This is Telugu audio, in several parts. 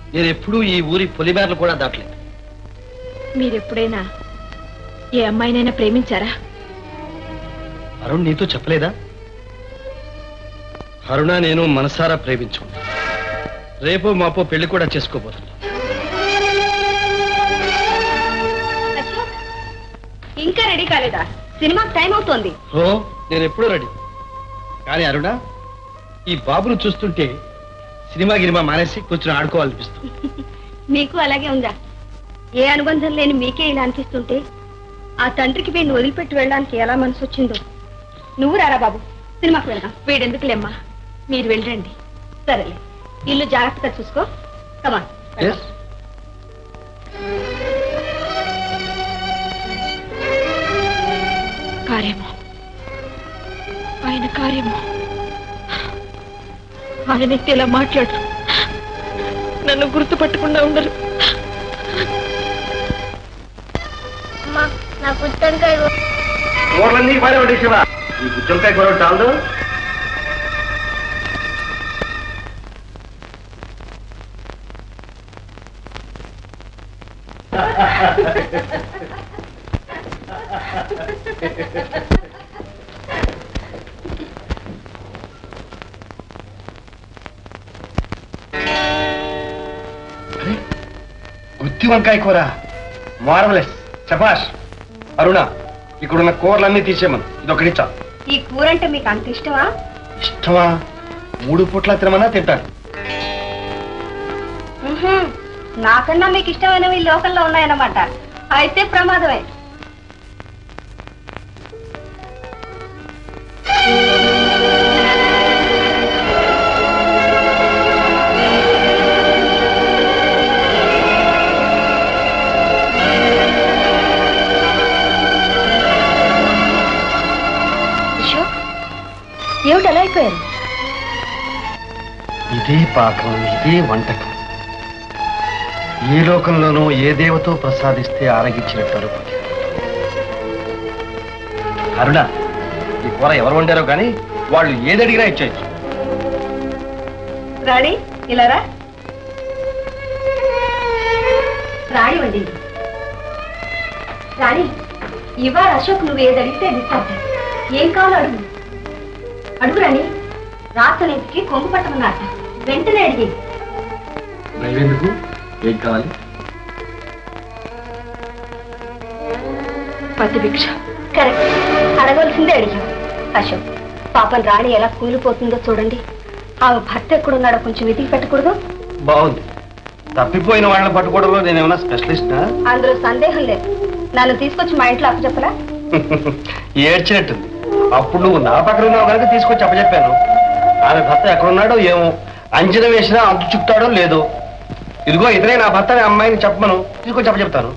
నేను ఎప్పుడూ ఈ ఊరి పొలిమేరలు కూడా దాటలేదు మీరెప్పుడైనా ఏ అమ్మాయినైనా ప్రేమించారా అరుణ్ నీతో చెప్పలేదా అరుణ నేను మనసారా ప్రేమించుకున్నా రేపో మాపో పెళ్లి కూడా చేసుకోబోతున్నా ఇంకా రెడీ కాలేదా సినిమాకి టైం అవుతోంది ఓ నేను ఎప్పుడూ రెడీ కానీ అరుణ ఈ బాబును చూస్తుంటే సినిమా గినిమా మానేసి కొంచెం ఆడుకోవాలనిపిస్తుంది మీకు అలాగే ఉందా ఏ అనుబంధం లేని మీకే ఇలా అనిపిస్తుంటే ఆ తండ్రికి వీడిని వదిలిపెట్టి వెళ్ళడానికి ఎలా మనసు వచ్చిందో నువ్వు రారా బాబు సినిమాకి వెళ్దాం వీడెందుకులేమ్మా మీరు వెళ్ళండి సరేలే ఇల్లు జాగ్రత్తగా చూసుకో కమా ఎస్ కార్యము ఆయన కార్యము ఆయన ఇలా మాట్లాడు నన్ను గుర్తుపట్టకుండా ఉండరు నా గుత్తొంకాయ కూరలన్నీ పడే శివ ఈ గుత్తొంకాయ కూర చాలదు గుత్తి వంకాయ కూర మార్వలెస్ చపాష్ అరుణ ఇక్కడున్న కూరలన్నీ తీసేయమను ఇది ఒకటి చాలు ఈ కూర అంటే మీకు అంత ఇష్టమా ఇష్టమా మూడు పూట్ల తినమన్నా తింటాను ఉహుం. నాకన్నా మీకు ఇష్టమైనవి ఈ లోకల్లో ఉన్నాయన్నమాట అయితే ప్రమాదమే అశోక్ ఏమిటి అలా అయిపోయారు ఇదే పాకం ఇదే వంటకం ఏ లోకంలోనూ ఏ దేవతో ప్రసాదిస్తే ఆరగించినట్టు అనుకుంది అరుణ ఈ కూర ఎవరు వండారో కానీ వాళ్ళు ఏది అడిగినా ఇచ్చేయచ్చు రాణి ఇలా రా రాణి వండింది రాణి ఇవాళ అశోక్ నువ్వు ఏది అడిగితే అది ఇస్తాను ఏం కావాలో అడుగు అడుగు రాణి రాత్రికి కొంగు పట్టమన్నట వెంటనే అడిగి నైవేందుకు ఏం కావాలి పతి భిక్ష కరెక్ట్ అడగవలసిందే అడిగాం అశోక్ పాపం రాణి ఎలా కూలిపోతుందో చూడండి ఆమె భర్త ఎక్కడున్నాడో కొంచెం వెతికి పెట్టకూడదు బాగుంది తప్పిపోయిన వాళ్ళని పట్టుకోవడంలో నేను ఏమైనా స్పెషలిస్టా అందులో సందేహం లేదు నన్ను తీసుకొచ్చి మా ఇంట్లో అప్పచెప్పరా ఏడ్చినట్టుంది అప్పుడు నువ్వు నా పక్కన ఉన్నావు కనుక తీసుకొచ్చి అప్పచెప్పాను ఆమె భర్త ఎక్కడున్నాడో ఏమో అంచనా వేసినా అంతు చుట్టాడో లేదో ఇదిగో ఇతనే నా భర్త అనే అమ్మాయిని చెప్పమను తీసుకొచ్చి అప్పచెప్తాను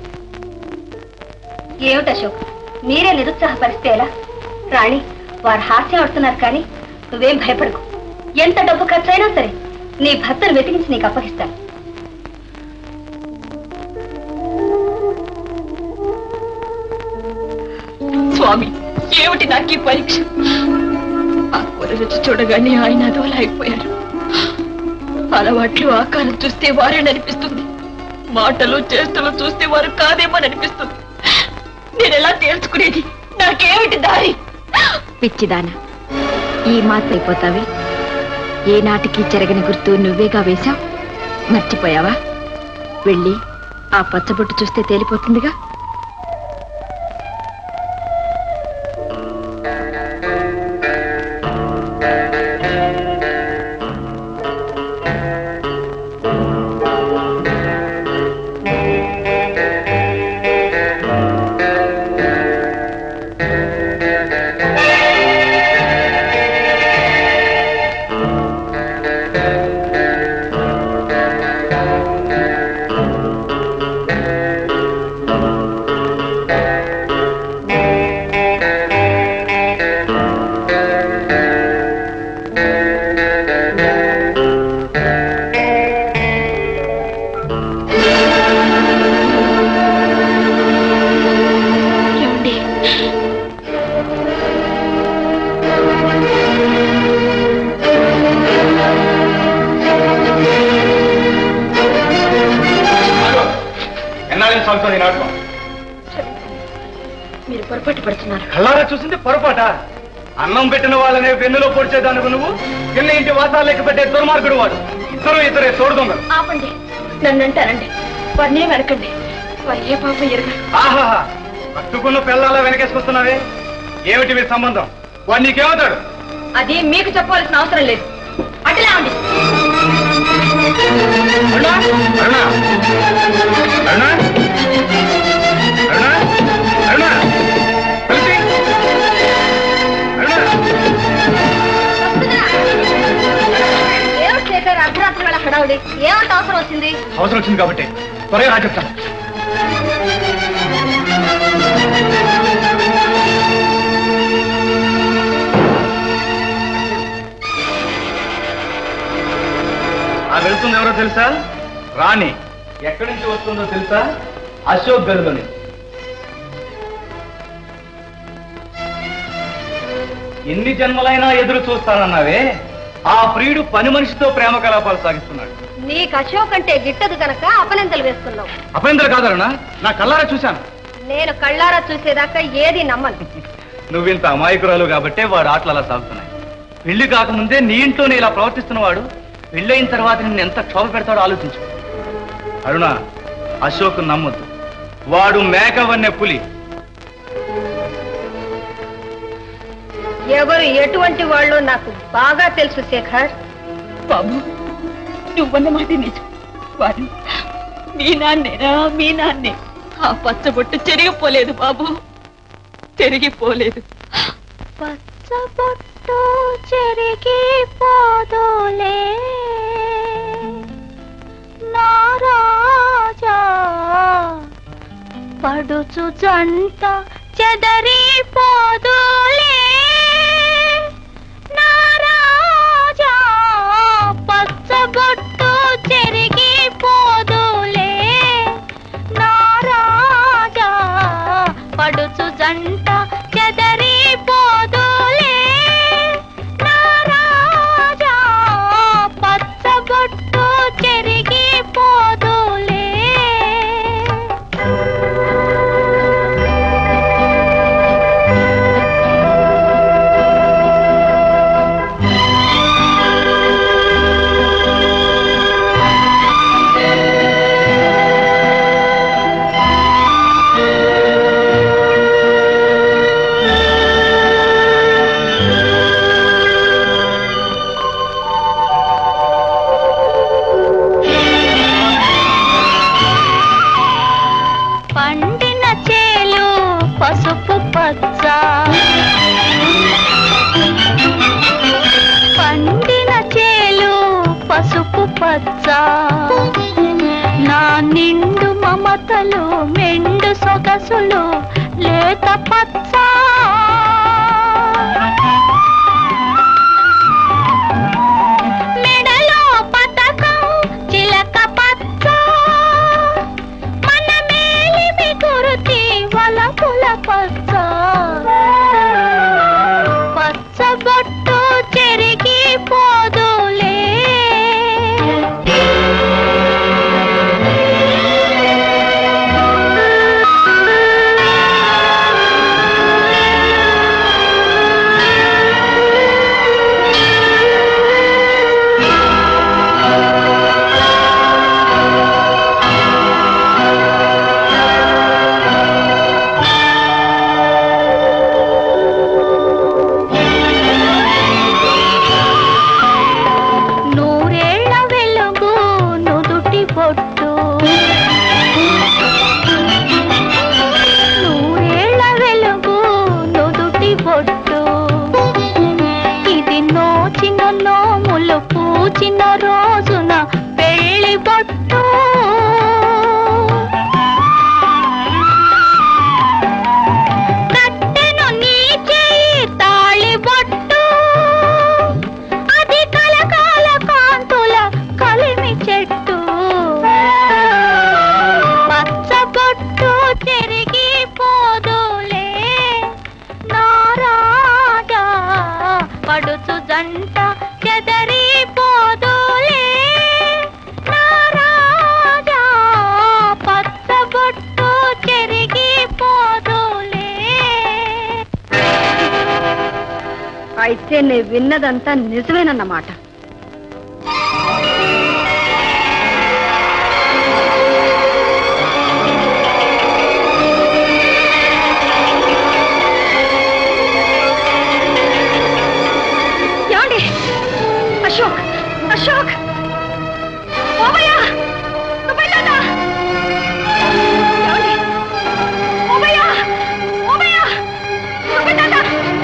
ఏమిటి అశోక్ మీరే నిరుత్సాహపరిస్తే ఎలా రాణి వారు హాస్యం ఆడుతున్నారు కానీ నువ్వేం భయపడకు ఎంత డబ్బు ఖర్చైనా సరే నీ భర్తను వెతికించి నీకు అప్పగిస్తాను స్వామి ఏమిటి నాకు ఈ పరీక్ష ఆ కూర రుచి చూడగానే ఆయన అదోలా అయిపోయారు అలవాట్లు ఆకారం చూస్తే వారేననిపిస్తుంది మాటలు చేష్టలు చూస్తే వారు కాదేమని అనిపిస్తుంది నేను ఎలా తేల్చుకునేది నాకేమిటి దారి పిచ్చిదాన ఈ మాత అయిపోతావి ఏ నాటికి చెరగని గుర్తు నువ్వేగా వేశావు మర్చిపోయావా వెళ్ళి ఆ పచ్చబొట్టు చూస్తే తేలిపోతుందిగా ఎన్నాళ్ళు సాగుతుంది ఈ నాటకం మీరు పొరపాటు పడుతున్నారు కళ్ళారా చూసింది పొరపాట అన్నం పెట్టిన వాళ్ళనే వెన్నులో పొడిచేదానికి నువ్వు కింద ఇంటి వాసాలు లెక్క పెట్టే దుర్మార్గుడు వాడు ఇద్దరు ఇద్దరే తోడు దొంగలు ఆపండి నన్ను అంటారండి వారినే వెనకండి వారు ఏ పాపం ఎరగరు ఆహాహా పట్టుకున్న పిల్లల వెనకేసుకొస్తున్నావే ఏమిటి మీ సంబంధం వాడు నీకేమవుతాడు అది మీకు చెప్పవలసిన అవసరం లేదు అట్లా అండి అరుణ అరుణ అరుణ అరుణ అరుణ తులసి! అరుణ ఏమిటి శేఖర్ అర్ధరాత్రి వేళ హడావుడి ఏమంత అవసరం వచ్చింది అవసరం వచ్చింది కాబట్టి త్వరగా రా చెప్తాను ఆ వెళ్తుంది ఎవరో తెలుసా రాణి ఎక్కడి నుంచి వస్తుందో తెలుసా అశోక్ గదిలోని ఎన్ని జన్మలైనా ఎదురు చూస్తానన్నావే ఆ ప్రియుడు పని మనిషితో ప్రేమ కలాపాలు సాగిస్తున్నాడు నీకు అశోక్ అంటే గిట్టదు కనుక అపనిందలు వేస్తున్నావు అపేంద్ర కాదరునా నా కల్లారా చూశాను నేను కళ్ళారా చూసేదాకా ఏది నమ్మను నువ్వింత అమాయకురాలు కాబట్టే వాడు ఆటలు అలా సాగుతున్నాయి పెళ్లి కాకముందే నీ ఇంట్లోనే ఇలా ప్రవర్తిస్తున్నవాడు పెళ్ళైన తర్వాత నిన్ను ఎంత క్షోభ పెడతాడో ఆలోచించు అరుణ అశోక్ నమ్మొద్దు వాడు మేకవన్నే పులి ఎవరు ఎటువంటి వాళ్ళు నాకు బాగా తెలుసు శేఖర్ బాబు నువ్వన్న మాట నిజం వాడు మీ నాన్నేనా మీ నాన్నే ఆ పచ్చబొట్టు చెరిగిపోలేదు బాబు చెరిగిపోలేదు పచ్చబొట్టు చెరిగిపోదులే నారాజా పడుచు జంట చెదరిపోదులే నారాజా పచ్చబొట్టు చెరిగిపోదులే నారాజా పడుచు జంట చెదరిపోదులే నారాజా పచ్చబొట్టు చెరిగిపోదులే పండిన చేలు పసుపు పచ్చ పండిన చేలు పసుపు పచ్చ నా నిండు మమతలు మెండు సొగసులు లేత పచ్చ మెడలో పతకం చిలక పచ్చ మన మేలిమి కురుతి వలపుల పచ్చ పచ్చబొట్టు చెరిగిపోదులే అయితే నేను విన్నదంతా నిజమేనన్నమాట ఏమండి అశోక్ అశోక్ ఓమయ్య నువ్వు వెళ్ళాడా ఏమండి ఓమయ్య ఓమయ్య నువ్వు తాత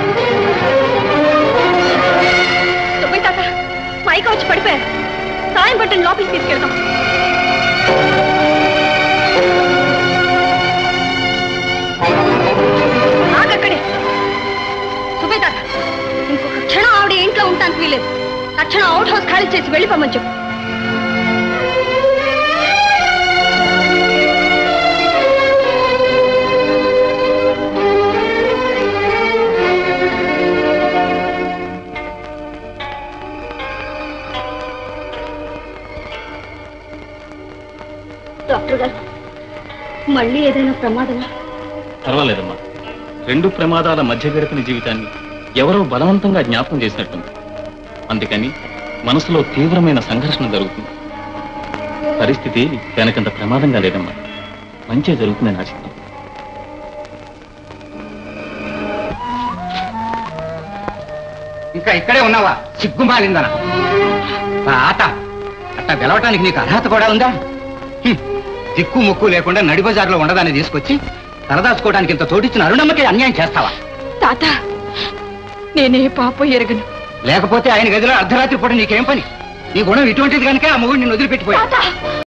నువ్వు తాత పైకి వచ్చి పడిపోయారు సాయం పట్టిన లోపలికి తీసుకెళ్తాం ఆగక్కడే సుబ్బయ్య తాత ఇంకొక క్షణం ఆవిడ ఇంట్లో ఉంటానికి వీలేదు తక్షణం అవుట్ హౌస్ ఖాళీ చేసి వెళ్ళిపోమని చెప్పు డాక్టర్ గారు మళ్ళీ ఏదైనా ప్రమాదమా పర్వాలేదమ్మా రెండు ప్రమాదాల మధ్య గడిపిన జీవితాన్ని ఎవరో బలవంతంగా జ్ఞాపకం చేసినట్టుంది అందుకని మనసులో తీవ్రమైన సంఘర్షణ జరుగుతుంది పరిస్థితి వెనకంత ప్రమాదంగా లేదమ్మా మంచి జరుగుతుందని ఆశిద్దాం ఇంకా ఇక్కడే ఉన్నావా సిగ్గుమాలిందన ఆ ఆట అట్ట గెలవటానికి నీకు అర్హత కూడా ఉందా హ్మ్. దిక్కు ముక్కు లేకుండా నడిబజార్లో ఉండదాన్ని తీసుకొచ్చి తలదాచుకోవడానికి ఇంత తోటిచ్చిన అరుణమ్మకి అన్యాయం చేస్తావా తాత నేనే పాపం ఎరగను లేకపోతే ఆయన గదిలో అర్ధరాత్రి పూట నీకేం పని నీ గుణం ఇటువంటిది కనుక ఆ మొగుడు నిన్ను వదిలిపెట్టిపోయా తాత